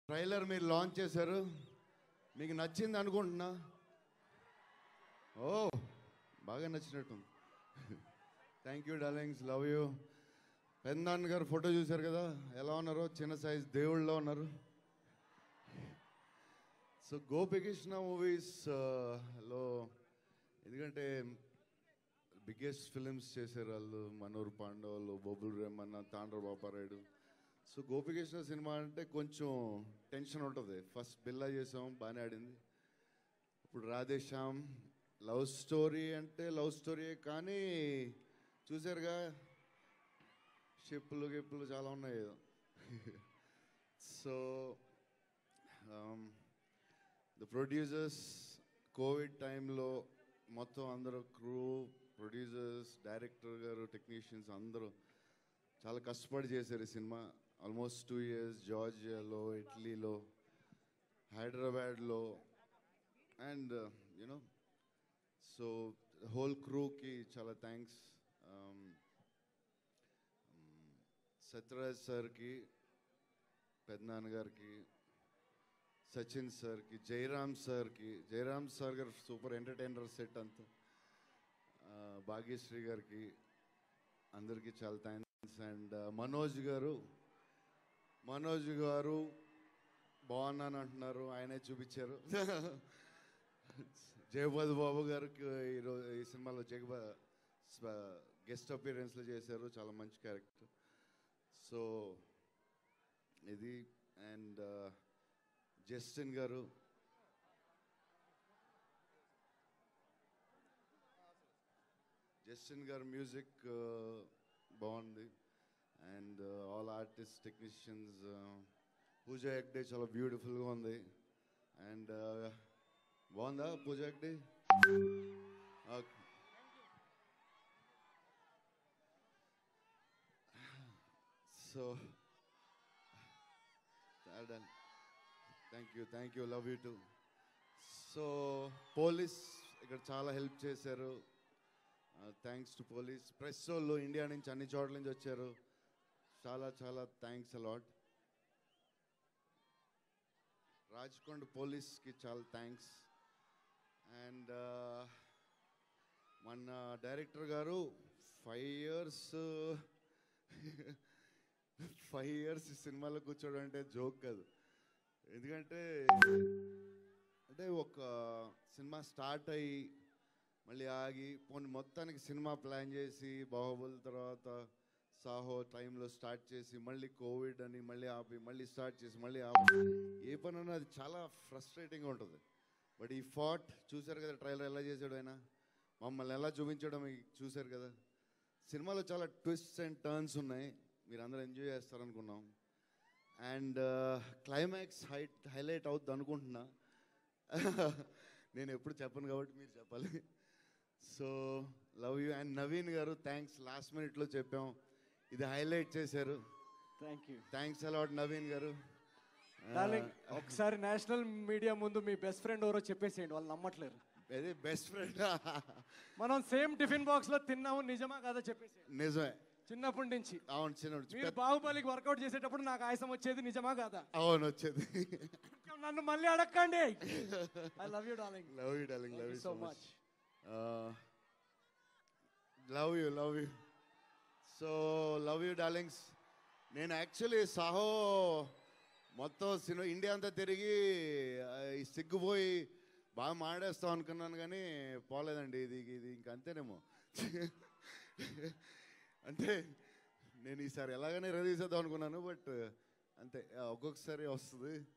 trailer మీరు launch చేశారు మీకు నచ్చింది అనుకుంటున్నా ఓ బాగా నచ్చినట్టు thank you darlings love you పెన్నాన్ గారు ఫోటో చూశారు కదా ఎలా ఉన్నారు చిన్న సైజ్ దేవుళ్ళలో ఉన్నారు సో గోపికృష్ణ మూవీస్ లో ఎందుకంటే బిగ్గెస్ట్ ఫిలిమ్స్ చేశారు వాళ్ళు మనోహర్ పాండవులు బొబుల్ రేమన్న తాండ్ర బాపారాయుడు సో గోపికృష్ణ సినిమా అంటే కొంచెం టెన్షన్ ఉంటుంది ఫస్ట్ బిల్లా చేసాం బాగానే ఆడింది ఇప్పుడు రాధేశ్యామ్ లవ్ స్టోరీ అంటే లవ్ స్టోరీ కానీ చూసారుగా షిప్పులు గిప్పులు చాలా ఉన్నాయి సో ద ప్రొడ్యూసర్స్ కోవిడ్ టైంలో మొత్తం అందరూ క్రూ ప్రొడ్యూసర్స్ డైరెక్టర్ గారు టెక్నీషియన్స్ అందరూ చాలా కష్టపడి చేశారు ఈ సినిమా ఆల్మోస్ట్ టూ ఇయర్స్ జార్జియాలో ఇటలీలో హైదరాబాద్లో అండ్ యునో సో హోల్ క్రూకి చాలా థ్యాంక్స్ సత్యరాజ్ సార్కి పెద్దనాన్న గారికి సచిన్ సార్కి జయరామ్ సార్కి జయరామ్ సార్ గారు సూపర్ ఎంటర్టైనర్ సెట్ అంతా ఆ, భాగ్యశ్రీ గారికి అందరికీ చాలా థ్యాంక్స్ అండ్ మనోజ్ గారు మనోజ్ గారు బాగున్నాను అంటున్నారు ఆయనే చూపించారు జయపద్ బాబు గారికి ఈరోజు ఈ సినిమాలో జగబ గెస్ట్ అపీరెన్స్లో చేశారు చాలా మంచి క్యారెక్టర్ సో ఇది అండ్ జస్టిన్ గారు జస్టిన్ గారు మ్యూజిక్ బాగుంది and all artist technicians Pooja Hegde చాలా బ్యూటిఫుల్గా ఉంది అండ్ బాగుందా Pooja Hegde okay so thank you thank you love you too so police ఇక్కడ చాలా హెల్ప్ చేశారు థ్యాంక్స్ టు పోలీస్ ప్రెస్ వాళ్ళు ఇండియా నుంచి అన్ని చోట్ల నుంచి వచ్చారు చాలా చాలా థ్యాంక్స్ అలాట్ రాజ్కొండ పోలీస్కి చాలా థ్యాంక్స్ అండ్ మన డైరెక్టర్ గారు ఫైవ్ ఇయర్స్ ఫైవ్ ఇయర్స్ సినిమాలో కూర్చోవడం అంటే జోక్ కాదు ఎందుకంటే అంటే ఒక సినిమా స్టార్ట్ అయ్యి మళ్ళీ ఆగి పోనీ మొత్తానికి సినిమా ప్లాన్ చేసి బాహుబలి తర్వాత సాహో టైంలో స్టార్ట్ చేసి మళ్ళీ కోవిడ్ అని మళ్ళీ ఆపి మళ్ళీ స్టార్ట్ చేసి మళ్ళీ ఆపి ఏ పని అన్నా అది చాలా ఫ్రస్ట్రేటింగ్గా ఉంటుంది బట్ ఈ ఫాట్ చూశారు కదా ట్రైలర్ ఎలా చేశాడు ఆయన మమ్మల్ని ఎలా చూపించడం మీకు చూశారు కదా సినిమాలో చాలా ట్విస్ట్స్ అండ్ టర్న్స్ ఉన్నాయి మీరు అందరూ ఎంజాయ్ చేస్తారనుకున్నాం అండ్ క్లైమాక్స్ హైట్ హైలైట్ అవుద్ది అనుకుంటున్నా నేను ఎప్పుడు చెప్పను కాబట్టి మీరు చెప్పాలి so love you and Naveen గారు థ్యాంక్స్ లాస్ట్ మినిట్లో చెప్పాం ఇది హైలైట్ చేశారు thank you thanks a lot Naveen గారు డార్లింగ్ ఒకసారి నేషనల్ మీడియా ముందు మీ బెస్ట్ ఫ్రెండ్ ఎవరో చెప్పేసేయండి వాళ్ళు నమ్మట్లేరు అది బెస్ట్ ఫ్రెండ్ మనం సేమ్ టిఫిన్ బాక్స్ లో తిన్నాము నిజమా కాదా చెప్పేసేయండి నిజమే చిన్నప్పటి నుంచి అవును చిన్న మీరు బాహుబలికి వర్కౌట్ చేసేటప్పుడు నాకు ఆయాసం వచ్చేది నిజమా కాదా అవును వచ్చేది నన్ను మళ్ళీ అడగండి I love you darling love you darling love you so so much love you love you so love you darlings నేను యాక్చువల్లీ సాహో మొత్తం సినిమా ఇండియా అంతా తిరిగి ఆ, ఈ సిగ్గుపోయి బాగా మాడేస్తాం అనుకున్నాను కానీ పోలేదండి ఇది ఇది ఇంక అంతేనేమో అంటే నేను ఈసారి ఎలాగైనా రెడీ చేద్దాం అనుకున్నాను బట్ అంతే ఆ, ఒక్కొక్కసారి వస్తుంది